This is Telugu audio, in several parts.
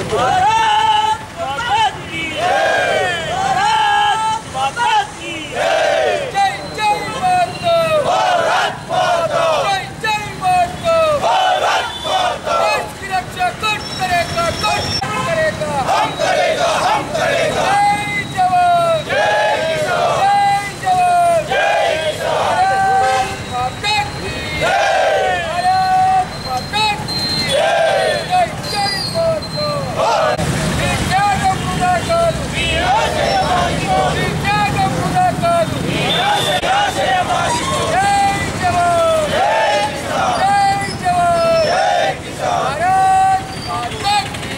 జై జై మాతా భారత్ మాతా జై జై మాతా భారత్ మాతా देश की रक्षा कौन करेगा कौन करेगा हम करेगा हम करेगा जय जवान जय किसान जय जवान जय किसान माता की जय भारत माता की जय जय जय माता విజ్ఞానం పునాకాలు విజ్ఞానం పునాకాలు జై జవాన్ జై జవాన్ భారత్ మాతా కీ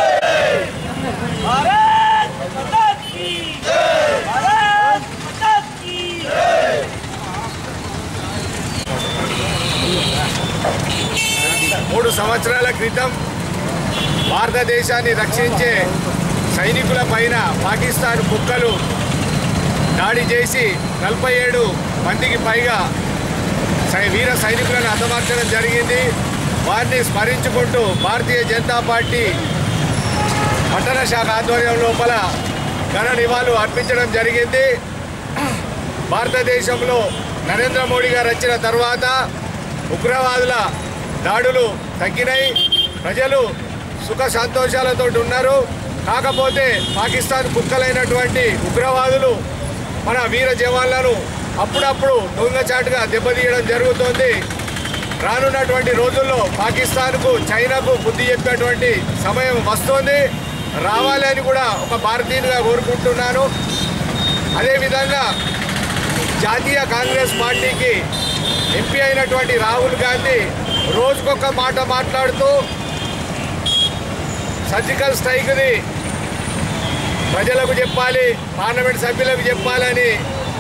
మూడు సంవత్సరాల క్రితం భారతదేశాన్ని రక్షించే సైనికుల పైన పాకిస్తాన్ కుక్కలు దాడి చేసి నలభై ఏడు మందికి పైగా సై- వీర సైనికులను హతమార్చడం జరిగింది వారిని స్మరించుకుంటూ భారతీయ జనతా పార్టీ పట్టణ శాఖ ఆధ్వర్యం లోపల ఘన నివాళులు అర్పించడం జరిగింది భారతదేశంలో నరేంద్ర మోడీ గారు వచ్చిన తర్వాత ఉగ్రవాదుల దాడులు తగ్గినాయి ప్రజలు సుఖ సంతోషాలతో ఉన్నారు కాకపోతే పాకిస్తాన్ కుక్కలైనటువంటి ఉగ్రవాదులు మన వీర జవాన్లను అప్పుడప్పుడు దొంగచాటుగా దెబ్బతీయడం జరుగుతోంది రానున్నటువంటి రోజుల్లో పాకిస్తాన్కు చైనాకు బుద్ధి చెప్పేటువంటి సమయం వస్తోంది రావాలి అని కూడా ఒక భారతీయునిగా కోరుకుంటున్నాను అదేవిధంగా జాతీయ కాంగ్రెస్ పార్టీకి ఎంపీ అయినటువంటి రాహుల్ గాంధీ రోజుకొక మాట మాట్లాడుతూ సర్జికల్ స్ట్రైక్ది ప్రజలకు చెప్పాలి పార్లమెంట్ సభ్యులకు చెప్పాలని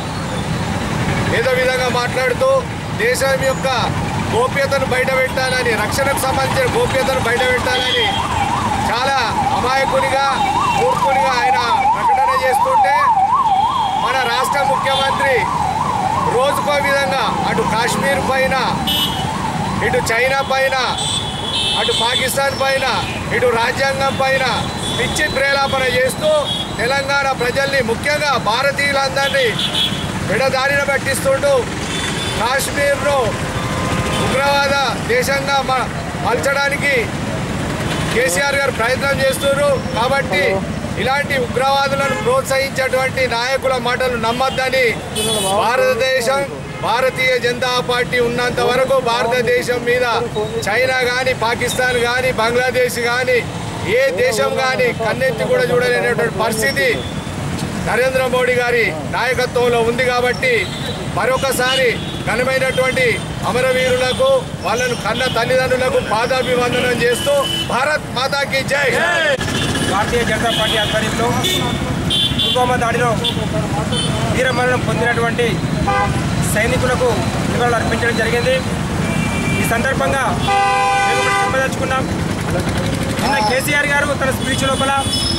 ఏదో విధంగా మాట్లాడుతూ దేశం యొక్క గోప్యతను బయటపెట్టాలని రక్షణకు సంబంధించిన గోప్యతను బయటపెట్టాలని చాలా అమాయకునిగా మూర్ఖునిగా ఆయన ప్రకటన చేస్తుంటే మన రాష్ట్ర ముఖ్యమంత్రి రోజుకో విధంగా అటు కాశ్మీర్ పైన ఇటు చైనా పైన అటు పాకిస్తాన్ పైన ఇటు రాజ్యాంగం పైన పిచ్చి ప్రేలాపన చేస్తూ తెలంగాణ ప్రజల్ని ముఖ్యంగా భారతీయులందరినీ విడదారిన పట్టిస్తుంటూ కాశ్మీర్ను ఉగ్రవాద దేశంగా మ- మలచడానికి కేసీఆర్ గారు ప్రయత్నం చేస్తున్నారు కాబట్టి ఇలాంటి ఉగ్రవాదులను ప్రోత్సహించేటువంటి నాయకుల మాటలు నమ్మద్దని భారతదేశం భారతీయ జనతా పార్టీ ఉన్నంత వరకు భారతదేశం మీద చైనా కానీ పాకిస్తాన్ కానీ బంగ్లాదేశ్ కానీ ఏ దేశం కానీ కన్నెత్తి కూడా చూడలేనటువంటి పరిస్థితి నరేంద్ర మోడీ గారి నాయకత్వంలో ఉంది కాబట్టి మరొకసారి ఘనమైనటువంటి అమరవీరులకు వాళ్ళను కన్న తల్లిదండ్రులకు పాదాభివందనం చేస్తూ భారత్ మాతాకి జై భారతీయ జనతా పార్టీ ఆధ్వర్యంలో పుల్వామా దాడిలో వీరమరణం పొందినటువంటి సైనికులకు నివాళులు అర్పించడం జరిగింది ఈ సందర్భంగా మేము ఒకటి చెప్పదలుచుకున్నాం నిన్న కేసీఆర్ గారు తన స్పీచ్ లోపల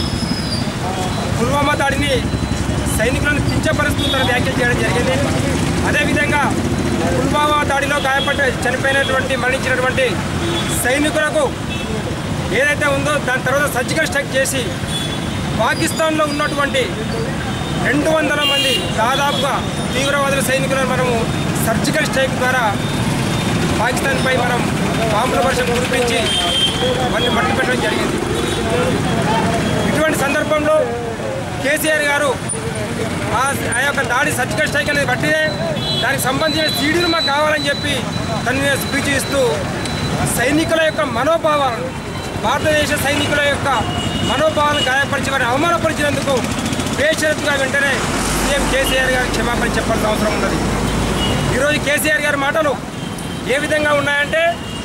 పుల్వామా దాడిని సైనికులను కించపరుస్తూ తన వ్యాఖ్యలు చేయడం జరిగింది అదేవిధంగా పుల్వామా దాడిలో గాయపడి చనిపోయినటువంటి మరణించినటువంటి సైనికులకు ఏదైతే ఉందో దాని తర్వాత సర్జికల్ స్ట్రైక్ చేసి పాకిస్తాన్లో ఉన్నటువంటి రెండు వందల మంది దాదాపుగా తీవ్రవాదుల సైనికులను మనము సర్జికల్ స్ట్రైక్ ద్వారా పాకిస్తాన్పై మనం బాంబుల వర్షం కురిపించి వారిని మట్టి పెట్టడం జరిగింది ఇటువంటి సందర్భంలో కేసీఆర్ గారు ఆ ఆ యొక్క దాడి సర్జికల్ స్ట్రైక్ అనేది బట్టినే దానికి సంబంధించిన సీడీలు మాకు కావాలని చెప్పి తన స్పీచ్ ఇస్తూ సైనికుల యొక్క మనోభావాలను భారతదేశ సైనికుల యొక్క మనోభావాలను గాయపరిచి వారిని అవమానపరిచినందుకు బేషరతుగా వెంటనే సీఎం కేసీఆర్ గారికి క్షమాపణ చెప్పాల్సిన అవసరం ఉన్నది ఈరోజు కేసీఆర్ గారి మాటలు ఏ విధంగా ఉన్నాయంటే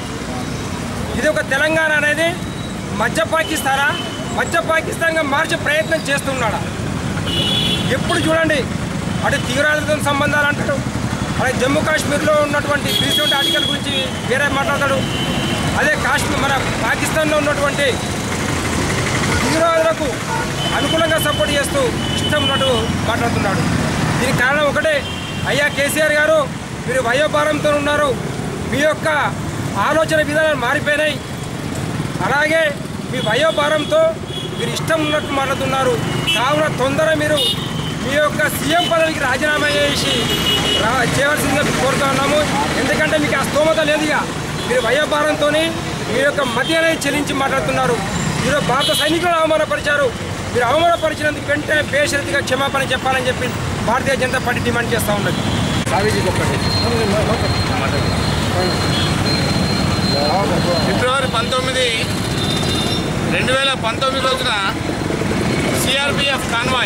ఇది ఒక తెలంగాణ అనేది మధ్య పాకిస్తానా మధ్య పాకిస్తాన్గా మార్చే ప్రయత్నం చేస్తున్నాడా ఎప్పుడు చూడండి అటు తీవ్రవాదంతో సంబంధాలు అంటాడు అలాగే జమ్మూ కాశ్మీర్లో ఉన్నటువంటి త్రీ సెవెంటీ ఆర్టికల్ గురించి వేరే మాట్లాడతాడు అదే కాశ్మీర్ మన పాకిస్తాన్లో ఉన్నటువంటి తీవ్రవాదులకు అనుకూలంగా సపోర్ట్ చేస్తూ ఇష్టం ఉన్నట్టు మాట్లాడుతున్నాడు దీనికి కారణం ఒకటే అయ్యా కేసీఆర్ గారు మీరు వయోభారంతో ఉన్నారు మీ యొక్క ఆలోచన విధానాలు మారిపోయినాయి అలాగే మీ వయోభారంతో మీరు ఇష్టం ఉన్నట్టు మాట్లాడుతున్నారు కావున తొందర మీరు మీ యొక్క సీఎం పదవికి రాజీనామా చేసి రా చేయవలసిందిగా కోరుతా ఉన్నాము ఎందుకంటే మీకు ఆ స్తోమత లేదుగా మీరు వయోభారంతో మీ యొక్క మధ్య అనేది చెల్లించి మాట్లాడుతున్నారు మీరు భారత సైనికులను అవమానపరిచారు మీరు అవమానపరిచినందుకు వెంటనే బేషరతిగా క్షమాపణ చెప్పాలని చెప్పి భారతీయ జనతా పార్టీ డిమాండ్ చేస్తూ ఉన్నది ఫిబ్రవరి పంతొమ్మిది రెండు వేల పంతొమ్మిది రోజున సిఆర్పిఎఫ్ కాన్వాయ్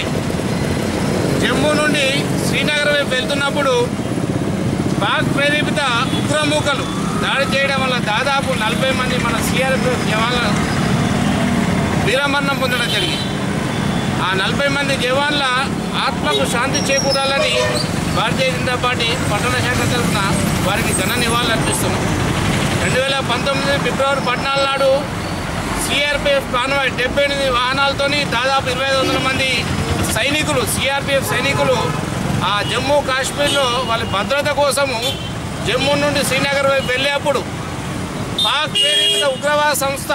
జమ్మూ నుండి శ్రీనగర్ వైపు వెళ్తున్నప్పుడు పాక్ ప్రేరేపిత ఉగ్రమూకలు దాడి చేయడం వల్ల దాదాపు నలభై మంది మన సిఆర్పిఎఫ్ జవాన్లు వీరమరణం పొందడం జరిగింది ఆ నలభై మంది జవాన్ల ఆత్మకు శాంతి చేకూరాలని భారతీయ జనతా పార్టీ పట్టణ శాఖ తరఫున వారికి ఘన నివాళులు అర్పిస్తున్నాం రెండు వేల పంతొమ్మిది ఫిబ్రవరి పద్నాలుగు నాడు సిఆర్పిఎఫ్ కాన్వాయ్ డెబ్బై ఎనిమిది వాహనాలతోని దాదాపు ఇరవై ఐదు వందల మంది సైనికులు సిఆర్పిఎఫ్ సైనికులు ఆ జమ్మూ కాశ్మీర్లో వాళ్ళ భద్రత కోసము జమ్మూ నుండి శ్రీనగర్ వైపు వెళ్ళేప్పుడు పాక్ ప్రేరిత ఉగ్రవాద సంస్థ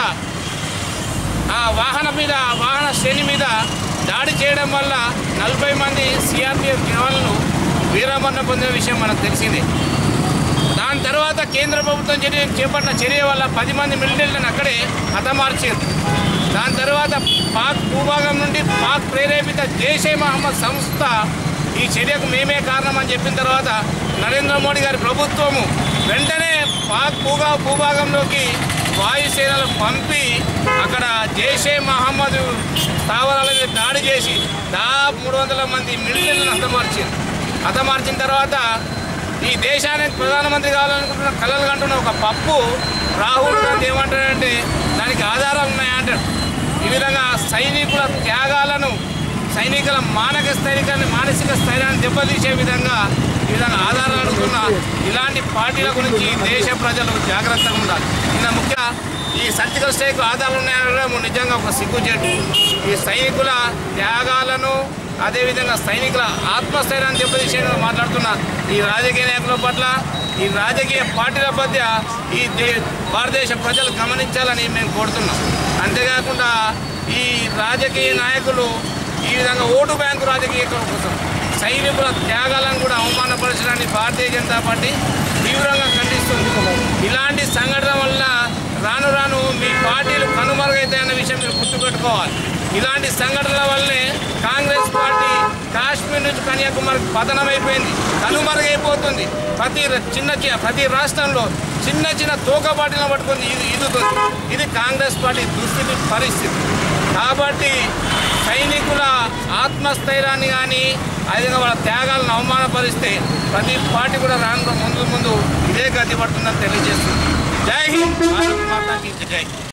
ఆ వాహనం మీద ఆ వాహన శ్రేణి మీద దాడి చేయడం వల్ల నలభై మంది సిఆర్పిఎఫ్ జవాన్లు వీరమరణం పొందిన విషయం మనకు తెలిసిందే దాని తర్వాత కేంద్ర ప్రభుత్వం చర్య చేపట్టిన చర్య వల్ల పది మంది మిలిటరీలను అక్కడే హతమార్చారు దాని తర్వాత పాక్ భూభాగం నుండి పాక్ ప్రేరేపిత జైషే మహమ్మద్ సంస్థ ఈ చర్యకు మేమే కారణం అని చెప్పిన తర్వాత నరేంద్ర మోడీ గారి ప్రభుత్వము వెంటనే పాక్ భూగా భూభాగంలోకి వాయుసేనలు పంపి అక్కడ జైషే మహమ్మద్ స్థావరాల మీద దాడి చేసి దాదాపు మూడు వందల మంది మిలిటరీలను హతమార్చారు హతమార్చిన తర్వాత ఈ దేశానికి ప్రధానమంత్రి కావాలనుకుంటున్న కళలు కంటున్న ఒక పప్పు రాహుల్ గాంధీ ఏమంటాడంటే దానికి ఆధారాలు ఉన్నాయంటాడు ఈ విధంగా సైనికుల త్యాగాలను సైనికుల మానక స్థైర్యాన్ని మానసిక స్థైర్యాన్ని దెబ్బతీసే విధంగా ఈ విధంగా ఆధారాలు అడుగుతున్న ఇలాంటి పార్టీల గురించి దేశ ప్రజలు జాగ్రత్తగా ఉండాలి నిన్న ముఖ్య ఈ సర్జికల్ స్ట్రైక్ ఆధారాలు ఉన్నాయనడం నిజంగా ఒక సిగ్గుచేటు ఈ సైనికుల త్యాగాలను అదేవిధంగా సైనికుల ఆత్మస్థైర్యాన్ని దెబ్బతీసేందుకు మాట్లాడుతున్న ఈ రాజకీయ నాయకుల పట్ల ఈ రాజకీయ పార్టీల మధ్య ఈ దే- భారతదేశ ప్రజలు గమనించాలని మేము కోరుతున్నాం అంతేకాకుండా ఈ రాజకీయ నాయకులు ఈ విధంగా ఓటు బ్యాంకు రాజకీయాల కోసం సైనికుల త్యాగాలను కూడా అవమానపరచడాన్ని భారతీయ జనతా పార్టీ తీవ్రంగా ఖండిస్తుంది ఇలాంటి సంఘటన వల్ల రాను రాను మీ పార్టీలు కనుమరుగైతాయన్న విషయం మీరు గుర్తుపెట్టుకోవాలి ఇలాంటి సంఘటనల వల్లే కాంగ్రెస్ పార్టీ కాశ్మీర్ నుంచి కన్యాకుమారికి పతనమైపోయింది కనుమరుగైపోతుంది ప్రతి ర- చిన్న చి- ప్రతి రాష్ట్రంలో చిన్న చిన్న తోక పార్టీలను పట్టుకొని ఇది ఇదుతుంది ఇది కాంగ్రెస్ పార్టీ దుస్థితి పరిస్థితి కాబట్టి సైనికుల ఆత్మస్థైర్యాన్ని కానీ అదేవిధంగా వాళ్ళ త్యాగాలను అవమానపరిస్తే ప్రతి పార్టీ కూడా రాను ముందు ముందు ఇదే గతి పడుతుందని తెలియజేస్తుంది జై హింద్ భారత్ మాతాకి జై